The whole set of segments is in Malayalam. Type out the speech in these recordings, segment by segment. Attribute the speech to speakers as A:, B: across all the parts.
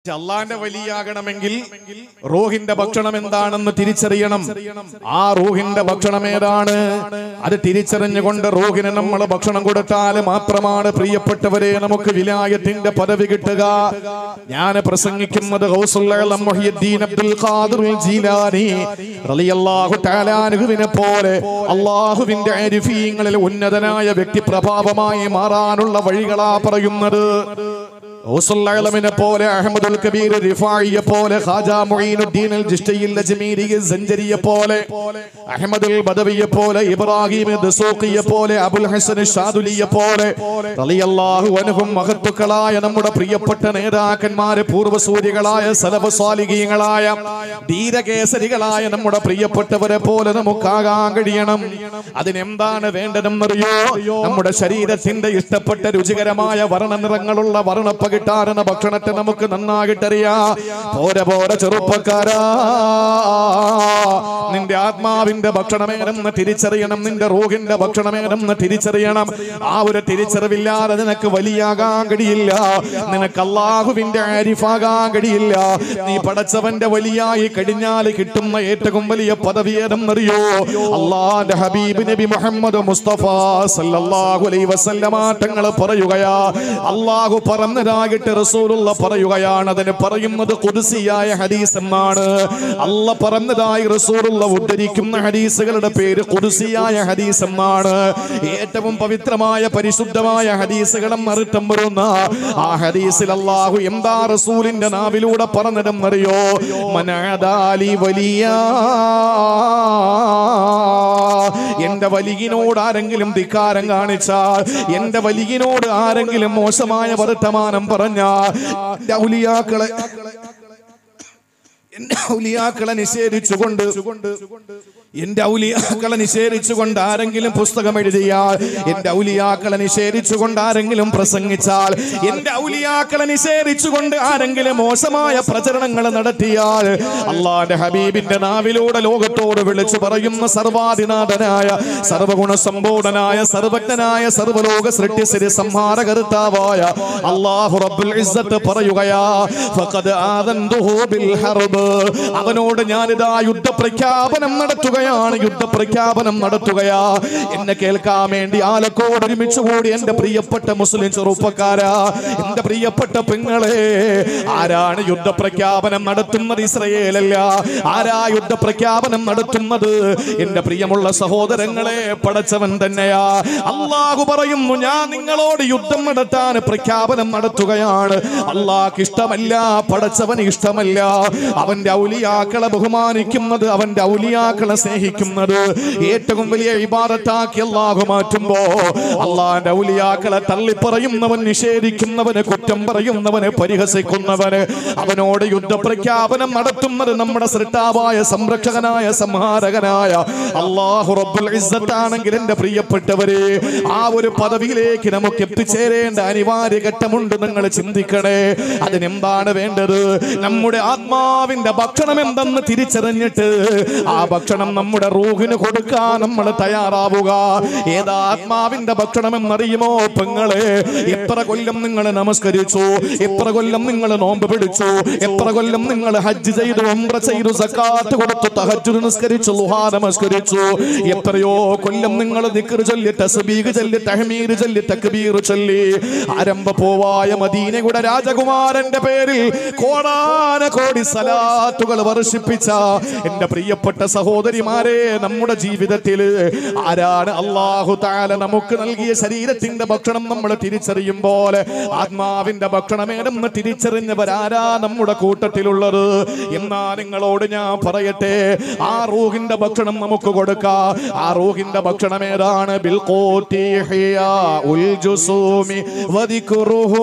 A: അള്ളാന്റെ വലിയാകണമെങ്കിൽ റൂഹിന്റെ ഭക്ഷണം എന്താണെന്ന് തിരിച്ചറിയണം ആ റൂഹിന്റെ ഭക്ഷണം ഏതാണ് അത് തിരിച്ചറിഞ്ഞുകൊണ്ട് റൂഹിന് നമ്മൾ ഭക്ഷണം കൊടുത്താൽ മാത്രമാണ് പ്രിയപ്പെട്ടവരെ നമുക്ക് വിലായത്തിന്റെ പദവി കിട്ടുക ഞാൻ പ്രസംഗിക്കുന്നത് ഗൗസുൽ മുഹിയുദ്ദീൻ അബ്ദുൽ ഖാദിർ ജീലാനി റളിയല്ലാഹു തആല അൻഹുവിനെ പോലെ അള്ളാഹുവിന്റെ അരിഫീങ്ങളിൽ ഉന്നതനായ വ്യക്തിപ്രഭാവമായി മാറാനുള്ള വഴികളാ പറയുന്നത് ഔസുല്ലമിനെ പോലെ അഹമ്മദുൽ കബീർ റിഫായിയെ പോലെ ഖാജ മുഈനുദ്ദീൻ അൽ ജിഷ്തയിൽ അജ്മീരി സഞ്ചരിയെ പോലെ അഹമ്മദുൽ ബദവിയെ പോലെ ഇബ്രാഹിം ദസൂഖിയെ പോലെ അബുൽ ഹസൻ ഷാദുലിയെ പോലെ റളിയല്ലാഹു അൻഹും മഹത്തുക്കളായ നമ്മുടെ പ്രിയപ്പെട്ട നേതാക്കന്മാരെ പൂർവ്വസൂരികളായ സലഫ് സ്വാലിഹീങ്ങളായ ധീരകേസരികളായ നമ്മുടെ പ്രിയപ്പെട്ടവരെ പോലെ നമുക്കാകാൻ കഴിയണം അതിനെന്താണ് വേണ്ടതെന്നറിയോ നമ്മുടെ ശരീരത്തിന്റെ ഇഷ്ടപ്പെട്ട രുചികരമായ വർണ്ണനിറങ്ങളുള്ള വർണ്ണപ്പകിട്ടാരെന്ന ഭക്ഷണത്തെ നമുക്ക് നന്നായിട്ടറിയാ പോരെ പോരെ ചെറുപ്പക്കാരാ നിന്റെ ആത്മാവിന്റെ ഭക്ഷണമേനെന്ന് തിരിച്ചറിയണം നിന്റെ റൂഹിന്റെ ഭക്ഷണമേനെന്ന് തിരിച്ചറിയണം ആ ഒരു തിരിച്ചറിവില്ലാതെ നിനക്ക് വലിയാകാൻ കഴിയില്ല നിനക്ക് അള്ളാഹുവിന്റെ ആരിഫാകാൻ കഴിയില്ല നീ പടച്ചവന്റെ വലിയായി കഴിഞ്ഞാൽ കിട്ടുന്ന ഏറ്റവും വലിയ പദവി ഏതെന്നറിയോ അള്ളാന്റെ ഹബീബ് നബി മുഹമ്മദ് മുസ്തഫ സല്ലല്ലാഹു അലൈഹി വസല്ലമ തങ്ങൾ പറയുകയാ അള്ളാഹു പറഞ്ഞതായിട്ട് റസൂലുള്ള പറയുകയാണ് അതിന് പറയുന്നത് കുദ്സിയായ ഹദീസ് എന്നാണ് അല്ല പറഞ്ഞതായി റസൂലുള്ള ഉദ്ധരിക്കുന്ന ഹദീസുകളുടെ പേര് കുദ്സിയായ ഹദീസ് എന്നാണ് ഏറ്റവും പവിത്രമായ പരിശുദ്ധമായ ഹദീസുകളും അർത്ഥം വരുന്ന ആ ഹദീസിൽ അള്ളാഹു എന്താ റസൂലിന്റെ നാവിലൂടെ പറഞ്ഞതെന്നറിയോ മനാദാലി വലിയ എന്റെ വലിയനോട് ആരെങ്കിലും ധിക്കാരം കാണിച്ചാൽ എന്റെ വലിയനോട് ആരെങ്കിലും മോശമായ വർത്തമാനം പറഞ്ഞാൽ എന്റെ ഔലിയാക്കളെ എന്റെ ഔലിയാക്കളെ നിഷേധിച്ചുകൊണ്ട് എന്റെ ഔലിയാക്കളെ നിഷേധിച്ചുകൊണ്ട് ആരെങ്കിലും പുസ്തകം എഴുതിയാൽ എന്റെ ഔലിയാക്കളെ നിഷേധിച്ചുകൊണ്ട് ആരെങ്കിലും പ്രസംഗിച്ചാൽ എന്റെ ഔലിയാക്കളെ നിഷേധിച്ചുകൊണ്ട് ആരെങ്കിലും മോശമായ പ്രചരണങ്ങൾ നടത്തിയാൽ അള്ളാന്റെ ഹബീബിന്റെ നാവിലൂടെ ലോകത്തോട് വിളിച്ചു പറയുന്ന സർവാധിനാഥനായ സർവഗുണ സമ്പൂർണനായ സർവജ്ഞനായ സർവലോക സൃഷ്ടിസ്ഥിതി സംഹാരകർത്താവായ അള്ളാഹു റബ്ബുൽ ഇസ്സത്ത് പറയുകയാ ഫഖദ് ആദന്തുഹു ബിൽ ഹർബ് അവനോട് ഞാനിതാ യുദ്ധപ്രഖ്യാപനം നടത്തുകയാണ് യുദ്ധപ്രഖ്യാപനം നടത്തുകയാ എന്നെ കേൾക്കാൻ വേണ്ടി ആലക്കോട് ഒരുമിച്ച് കൂടി എന്റെ പ്രിയപ്പെട്ട മുസ്ലിം ചെറുപ്പക്കാരാ എന്റെ പ്രിയപ്പെട്ട പെങ്ങളെ ആരാണ് യുദ്ധപ്രഖ്യാപനം നടത്തുന്നത് ഇസ്രയേലല്ല ആരാ യുദ്ധപ്രഖ്യാപനം നടത്തുന്നത് എന്റെ പ്രിയമുള്ള സഹോദരങ്ങളെ പടച്ചവൻ തന്നെയാ അള്ളാഹു പറയുന്നു ഞാൻ നിങ്ങളോട് യുദ്ധം നടത്താൻ പ്രഖ്യാപനം നടത്തുകയാണ് അള്ളാഹ് ഇഷ്ടമല്ല പടച്ചവന് ഇഷ്ടമല്ല അവന്റെ ഔലിയാക്കളെ ബഹുമാനിക്കുന്നത് അവന്റെ ഔലിയാക്കളെ സ്നേഹിക്കുന്നത് ഏറ്റവും വലിയ ഇബാദത്താക്കി അള്ളാഹു മാറ്റുമ്പോ അള്ളാന്റെ ഔലിയാക്കളെ തള്ളിപ്പറയുന്നവൻ നിഷേധിക്കുന്നവന് കുറ്റം പറയുന്നവന് പരിഹസിക്കുന്നവന് അവനോട് യുദ്ധപ്രഖ്യാപനം നടത്തുന്നത് നമ്മുടെ സൃഷ്ടാവായ സംരക്ഷകനായ സംഹാരകനായ അള്ളാഹു റബ്ബുൽ ഇസ്സത്താണെങ്കിൽ എന്റെ പ്രിയപ്പെട്ടവരെ ആ ഒരു പദവിയിലേക്ക് നമുക്ക് എത്തിച്ചേരേണ്ട അനിവാര്യ ഘട്ടമുണ്ട് നിങ്ങൾ ചിന്തിക്കണേ അതിനെന്താണ് വേണ്ടത് നമ്മുടെ ആത്മാവിന്റെ ഭക്ഷണം എന്തെന്ന് തിരിച്ചറിഞ്ഞിട്ട് ആ ഭക്ഷണം നമ്മുടെ റൂഹിന് കൊടുക്കാൻ നമ്മൾ തയ്യാറാവുക ഏതാ ആത്മാവിന്റെ ഭക്ഷണം എന്നറിയുമോ പെങ്ങളെ എത്ര കൊല്ലം നിങ്ങൾ നമസ്കരിച്ചു എത്ര കൊല്ലം നിങ്ങൾ നോമ്പ് പിടിച്ചു എത്ര കൊല്ലം നിങ്ങൾ ഹജ്ജ് ചെയ്തു ഉംറ ചെയ്തു സക്കാത്ത് കൊടുത്തു തഹജ്ജു നിസ്കരിച്ചു ലുഹാ നമസ്കരിച്ചു എത്രയോ കൊല്ലം നിങ്ങൾ ദിക്ർ ചൊല്ലി തസ്ബീഹ് ചൊല്ലി തഹ്മീർ ചൊല്ലി തക്ബീർ ചൊല്ലി ആരംഭ പോവായ മദീനയുടെ രാജകുമാരന്റെ പേരിൽ കോടാന കോടി സലാത്തുകൾ വർഷിപ്പിച്ച എന്റെ പ്രിയപ്പെട്ട സഹോദരിമാരെ നമ്മുടെ ജീവിതത്തിൽ ആരാണ് അള്ളാഹു താല നമുക്ക് നൽകിയ ശരീരത്തിന്റെ ഭക്ഷണം നമ്മൾ തിരിച്ചറിയുമ്പോൾ ആത്മാവിന്റെ ഭക്ഷണമേടെന്ന് തിരിച്ചറിഞ്ഞവരാരാ നമ്മുടെ കൂട്ടത്തിലുള്ളത് എന്നാ നിങ്ങളോട് ഞാൻ പറയട്ടെ ആ റൂഹിന്റെ ഭക്ഷണം നമുക്ക് കൊടുക്കാം ആ റൂഹിന്റെ ഭക്ഷണം ഏതാണ് ബിൽഖൂത്തി ഹിയാ ഉൽ ജുസൂമി വദിക്റുഹു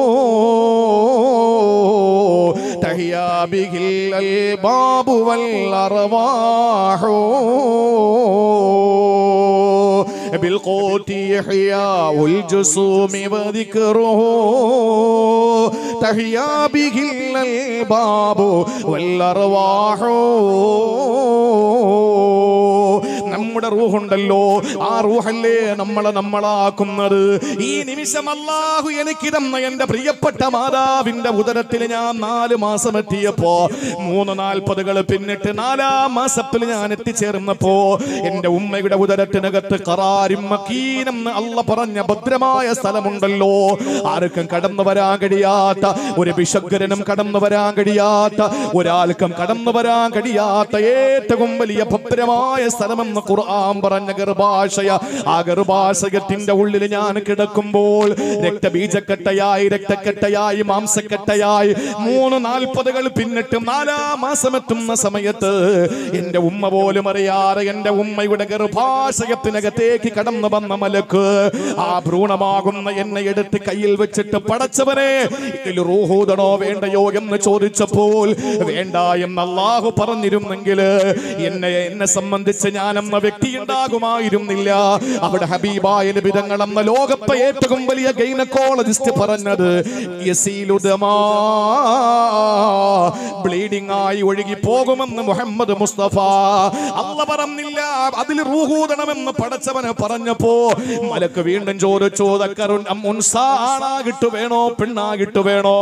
A: തഹിയാ ബിഹിൽ അൽബാബു വൽ അർവാഹു بالقوت يحيى الجسوم وذكره تحيا به الألباب والأرواح നമ്മുടെ റൂഹുണ്ടല്ലോ ആ റൂഹല്ലേ നമ്മളെ നമ്മളാക്കുന്നത് ഈ നിമിഷം അല്ലാഹു എനിക്ക് തന്ന എന്റെ പ്രിയപ്പെട്ട മാതാവിന്റെ ഉദരത്തിൽ ഞാൻ നാല് മാസം എത്തിയപ്പോ മൂന്ന് നാൽപ്പതുകൾ പിന്നിട്ട് നാലാം മാസത്തിൽ ഞാൻ എത്തിച്ചേർന്നപ്പോ എന്റെ ഉമ്മയുടെ ഉദരത്തിനകത്ത് കറാരും മക്കീനം എന്ന് അല്ല പറഞ്ഞ ഭദ്രമായ സ്ഥലമുണ്ടല്ലോ ആർക്കും കടന്നു വരാൻ കഴിയാത്ത ഒരു വിഷഗ്രനും കടന്നു വരാൻ കഴിയാത്ത ഒരാൾക്കും കടന്നു വരാൻ കഴിയാത്ത ഏറ്റവും വലിയ ഭദ്രമായ സ്ഥലമെന്ന് ഖുർആൻ പറഞ്ഞ ഗർഭാശയ ആ ഗർഭാശയത്തിന്റെ ഉള്ളിൽ ഞാൻ കിടക്കുമ്പോൾ രക്തബീജക്കെട്ടയായി രക്തക്കെട്ടയായി മാംസക്കെട്ടയായി മൂന്ന് നാൽപ്പതുകൾ പിന്നിട്ട് നാലാം മാസം എത്തുന്ന സമയത്ത് എന്റെ ഉമ്മ പോലും അറിയാതെ എന്റെ ഉമ്മയുടെ ഗർഭാശയത്തിനകത്തേക്ക് കടന്നു വന്ന മലക്ക് ആ ഭ്രൂണമാകുന്ന എന്നെ എടുത്ത് കയ്യിൽ വെച്ചിട്ട് പടച്ചവനെ ഇതിൽ റൂഹൂതണോ വേണ്ടയോ എന്ന് ചോദിച്ചപ്പോൾ വേണ്ട എന്ന് അള്ളാഹു പറഞ്ഞിരുന്നെങ്കിൽ എന്നെ എന്നെ സംബന്ധിച്ച് ഞാൻ എന്ന വ്യക്തി ഉണ്ടാകുമായിരുന്നില്ല അവിടെ ഹബീബായ വിധങ്ങൾ എന്ന ലോകത്തെ ഏറ്റവും വലിയ ഗൈനക്കോളജിസ്റ്റ് പറഞ്ഞത് യസീലുദമാ ബ്ലീഡിംഗ് ആയി ഒഴുകി പോകുമെന്ന് മുഹമ്മദ് മുസ്തഫ അല്ല പറഞ്ഞില്ല അതിൽ റൂഹൂതണമെന്ന് പടച്ചവന് പറഞ്ഞപ്പോ മലക്ക് വീണ്ടും ചോദിച്ചു "ദക്കറുൻ അം ഉൻസാ ആണാകിട്ട് വേണോ പെണ്ണാകിട്ട് വേണോ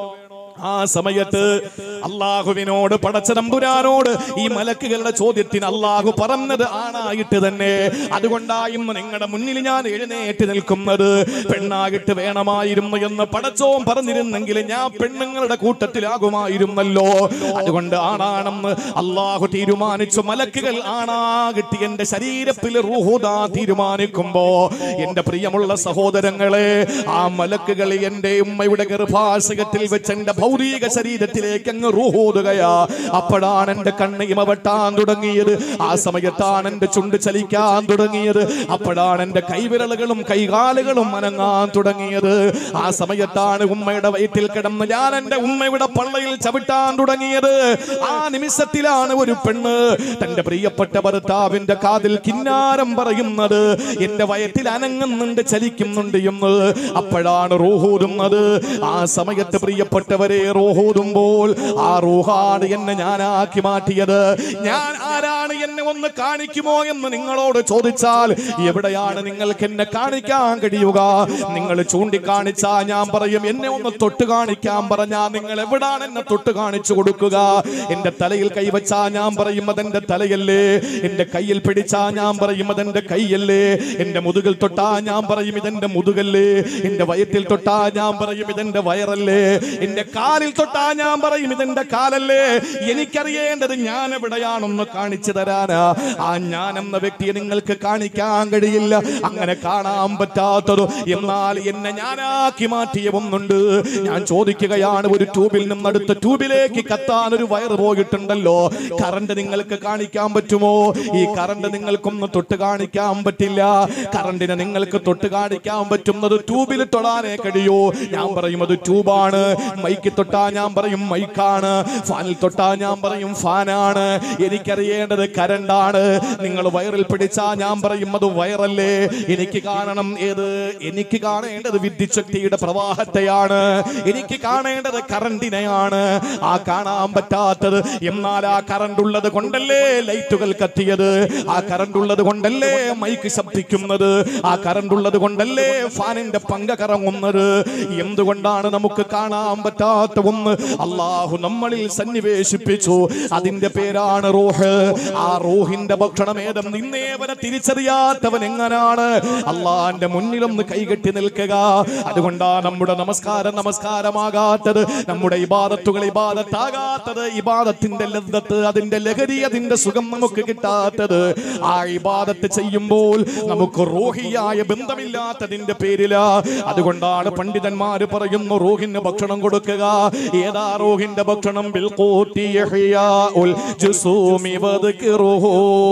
A: ആ സമയത്ത് അള്ളാഹുവിനോട് പടച്ച തമ്പുരാനോട് ഈ മലക്കുകളുടെ ചോദ്യത്തിന് അള്ളാഹു പറഞ്ഞത് ആണായിട്ട് തന്നെ അതുകൊണ്ടായിരുന്നു നിങ്ങളുടെ മുന്നിൽ ഞാൻ എഴുന്നേറ്റ് നിൽക്കുന്നത് പെണ്ണായിട്ട് വേണമായിരുന്നു എന്ന് പടച്ചോം പറഞ്ഞിരുന്നെങ്കിൽ ഞാൻ പെണ്ണുങ്ങളുടെ കൂട്ടത്തിലാകുമായിരുന്നല്ലോ അതുകൊണ്ട് ആണാണെന്ന് അള്ളാഹു തീരുമാനിച്ചു മലക്കുകൾ ആണാകിട്ടി എന്റെ ശരീരത്തിൽ റൂഹുദാ തീരുമാനിക്കുമ്പോ എന്റെ പ്രിയമുള്ള സഹോദരങ്ങളെ ആ മലക്കുകൾ എന്റെ ഉമ്മയുടെ ഗർഭാശയത്തിൽ വെച്ച് എന്റെ ഭൗതിക ശരീരത്തിലേക്ക് അങ്ങ് റൂഹൂതുകയാ അപ്പോഴാണ് എന്റെ കണ്ണിമ വെട്ടാൻ തുടങ്ങിയത് ആ സമയത്താണ് എന്റെ ചുണ്ട് ചലിക്കാൻ തുടങ്ങിയത് അപ്പോഴാണ് എന്റെ കൈവിരലുകളും കൈകാലുകളും അനങ്ങാൻ തുടങ്ങിയത് ആ സമയത്താണ് ഉമ്മയുടെ വയറ്റിൽ കിടന്ന് ഞാൻ എന്റെ ഉമ്മയുടെ പള്ളയിൽ ചവിട്ടാൻ തുടങ്ങിയത് ആ നിമിഷത്തിലാണ് ഒരു പെണ്ണ് തന്റെ പ്രിയപ്പെട്ട ഭർത്താവിന്റെ കാതിൽ കിന്നാരം പറയുന്നത് എന്റെ വയറ്റിൽ അനങ്ങുന്നുണ്ട് ചലിക്കുന്നുണ്ട് എന്ന് അപ്പോഴാണ് റൂഹൂതുന്നത് ആ സമയത്ത് പ്രിയപ്പെട്ടവരെ റൂഹൂതുമ്പോൾ ആ റൂഹാണ് എന്നെ ഞാനാക്കി മാറ്റിയത് ഞാൻ ആരാണ് എന്നെ ഒന്ന് കാണിക്കുമോ എന്ന് നിങ്ങളോട് ചോദിച്ചാൽ എവിടെയാണ് നിങ്ങൾക്ക് എന്നെ കാണിക്കാൻ കഴിയുക നിങ്ങൾ ചൂണ്ടിക്കാണിച്ചാ ഞാൻ പറയും എന്നെ ഒന്ന് തൊട്ട് കാണിക്കാൻ പറഞ്ഞാ നിങ്ങൾ എവിടാണ് എന്നെ തൊട്ട് കാണിച്ചു കൊടുക്കുക എന്റെ തലയിൽ കൈവച്ചാ ഞാൻ പറയും അതെന്റെ തലയല്ലേ എന്റെ കയ്യിൽ പിടിച്ചാ ഞാൻ പറയും അതെന്റെ കൈയല്ലേ എന്റെ മുതുകിൽ തൊട്ടാ ഞാൻ പറയും ഇതെന്റെ മുതുകല്ലേ എന്റെ വയറ്റിൽ തൊട്ടാ ഞാൻ പറയും ഇതെന്റെ വയറല്ലേ എന്റെ കാലിൽ തൊട്ടാ ഞാൻ പറയും ഇതെന്റെ കാലല്ലേ എനിക്കറിയേണ്ടത് ഞാൻ എവിടെയാണെന്ന് കാണിച്ചു തരാനാ ആ ഞാൻ എന്ന വ്യക്തിയെ നിങ്ങൾക്ക് കാണിക്കാൻ കഴിയില്ല അങ്ങനെ കാണാൻ പറ്റാത്തത് എന്നാൽ എന്നെ ഞാനാക്കി മാറ്റിയ ഒന്നുണ്ട് ഞാൻ ചോദിക്കുകയാണ് ഒരു ട്യൂബിൽ നിന്ന് അടുത്ത ട്യൂബിലേക്ക് കത്താൻ ഒരു വയറ് പോയിട്ടുണ്ടല്ലോ കറണ്ട് നിങ്ങൾക്ക് കാണിക്കാൻ പറ്റുമോ ഈ കറണ്ട് നിങ്ങൾക്കൊന്ന് തൊട്ട് കാണിക്കാൻ പറ്റില്ല കറണ്ടിനെ നിങ്ങൾക്ക് തൊട്ട് കാണിക്കാൻ പറ്റുന്നത് ട്യൂബിൽ തൊടാനേ കഴിയോ ഞാൻ പറയും അത് ട്യൂബാണ് മൈക്ക് തൊട്ടാ ഞാൻ പറയും മൈക്കാണ് ഫാനിൽ തൊട്ടാ ഞാൻ പറയും ഫാനാണ് എനിക്കറിയേണ്ടത് കരണ്ടാണ് നിങ്ങൾ വയറിൽ പിടിച്ചാ ഞാൻ പറയും അത് വയറല്ലേ എനിക്ക് കാണണം ഏത് എനിക്ക് കാണേണ്ടത് വിദ്യുച്ഛക്തിയുടെ പ്രവാഹത്തെയാണ് എനിക്ക് കാണേണ്ടത് കറണ്ടിനെയാണ് ആ കാണാൻ പറ്റാത്തത് എന്നാൽ ആ കറണ്ട് ഉള്ളത് കൊണ്ടല്ലേ ലൈറ്റുകൾ കത്തിയത് ആ കറണ്ട് ഉള്ളത് കൊണ്ടല്ലേ മൈക്ക് ശബ്ദിക്കുന്നത് ആ കറണ്ട് ഉള്ളത് കൊണ്ടല്ലേ ഫാനിന്റെ പങ്ക കറങ്ങുന്നത് എന്തുകൊണ്ടാണ് നമുക്ക് കാണാൻ പറ്റാത്ത ഒന്ന് അള്ളാഹു നമ്മളിൽ സന്നിവേശിപ്പിച്ചു അതിന്റെ പേരാണ് റൂഹ് ആ റൂഹിന്റെ ഭക്ഷണം ഏതെന്ന് ഇന്നേ വരെ തിരിച്ചറിയാത്തവൻ എങ്ങനാണ് അള്ളാന്റെ മുന്നിലൊന്ന് കൈകെട്ടി നിൽക്കുക അതുകൊണ്ടാ നമ്മുടെ നമസ്കാരം നമസ്കാരമാകാത്തത് നമ്മുടെ ഇബാദത്തുകൾ ഇബാദത്താകാത്തത് ഇബാദത്തിന്റെ ലദ്ദത്ത് അതിന്റെ ലഹരി അതിന്റെ സുഖം നമുക്ക് കിട്ടാത്തത് ആ ഇബാദത്ത് ചെയ്യുമ്പോൾ നമുക്ക് റൂഹിയായ ബന്ധമില്ലാത്തതിന്റെ പേരില അതുകൊണ്ടാണ് പണ്ഡിതന്മാര് പറയുന്നു റൂഹിന് ഭക്ഷണം കൊടുക്കുക ഏതാ റൂഹിന്റെ ഭക്ഷണം ബിൽഖൂത്തി യഹ്യാഉൽ ജുസൂമി വദ്കിറുഹു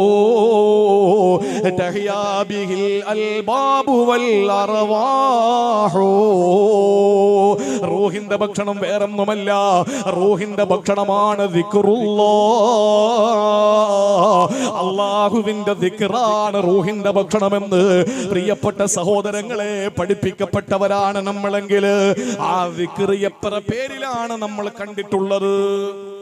A: തഹ്യാ ബിഹിൽ അൽബാബു വൽ അർവാഹു റൂഹിന്റെ ഭക്ഷണം വേറൊന്നുമല്ല റൂഹിന്റെ ഭക്ഷണമാണ് ദിക്റുല്ലാ അള്ളാഹുവിന്റെ ദിക്റാണ് റൂഹിന്റെ ഭക്ഷണമെന്ന് പ്രിയപ്പെട്ട സഹോദരങ്ങളെ പഠിപ്പിക്കപ്പെട്ടവരാണ് നമ്മളെങ്കിൽ ആ ദിക്റ് എത്ര പേരിലാണ് നമ്മൾ കണ്ടിട്ടുള്ളത്